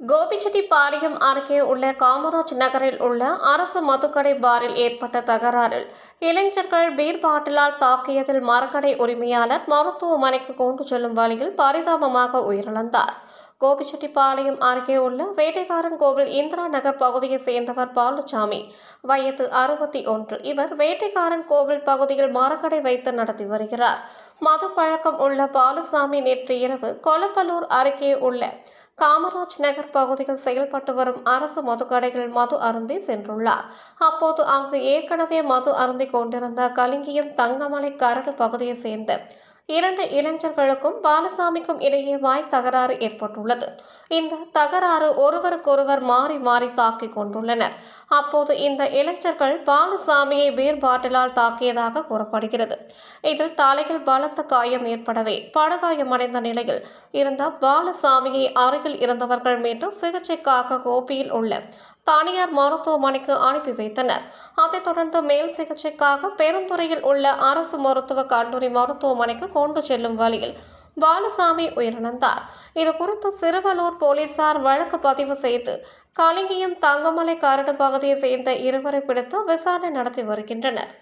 கோபிச்செட்டிப்பாளையம் அருகே உள்ள காமராஜ் நகரில் உள்ள அரசு மதுக்கடை பாரில் ஏற்பட்ட தகராறில் இளைஞர்கள் பீர் பாட்டிலால் தாக்கியதில் மரக்கடை உரிமையாளர் மருத்துவமனைக்கு கொண்டு செல்லும் வழியில் பரிதாபமாக உயிரிழந்தார் கோபிச்செட்டிப்பாளையம் அருகே உள்ள வேட்டைக்காரன் கோவில் இந்திரா நகர் பகுதியைச் சேர்ந்தவர் பாலுசாமி வயது அறுபத்தி ஒன்று இவர் வேட்டைக்காரன் கோவில் பகுதியில் மரக்கடை வைத்து நடத்தி வருகிறார் மது பழக்கம் உள்ள பாலுசாமி நேற்று இரவு கொலப்பலூர் அருகே உள்ள காமராஜ் நகர் பகுதியில் செயல்பட்டு வரும் அரசு மதுக்கடைகளில் மது அருந்தி சென்றுள்ளார் அப்போது அங்கு ஏற்கனவே மது அருந்தி கொண்டிருந்த கலிங்கியம் தங்கமலை கரடு பகுதியைச் சேர்ந்த இரண்டு இளைஞர்களுக்கும் பாலசாமிக்கும் இடையே வாய் தகராறு ஏற்பட்டுள்ளது இந்த தகராறு ஒருவருக்கொருவர் மாறி மாறி தாக்கிக் கொண்டுள்ளனர் அப்போது இந்த இளைஞர்கள் பாலசாமியை பீர் பாட்டிலால் தாக்கியதாக கூறப்படுகிறது இதில் தலையில் பலத்த காயம் ஏற்படவே படுகாயமடைந்த நிலையில் இருந்த பாலசாமியை அருகில் இருந்தவர்கள் மீட்டு சிகிச்சைக்காக கோபியில் உள்ள தனியார் மருத்துவமனைக்கு அனுப்பி வைத்தனர் அதைத் தொடர்ந்து மேல் சிகிச்சைக்காக பெருந்துறையில் உள்ள அரசு மருத்துவக் கல்லூரி மருத்துவமனைக்கு கொண்டு செல்லும் வழியில் பாலசாமி உயிரிழந்தார் இது குறித்து சிறுவலூர் போலீசார் வழக்கு பதிவு செய்து கலிங்கியம் தங்கமலை கரடு பகுதியைச் சேர்ந்த இருவரை பிடித்து விசாரணை நடத்தி வருகின்றனர்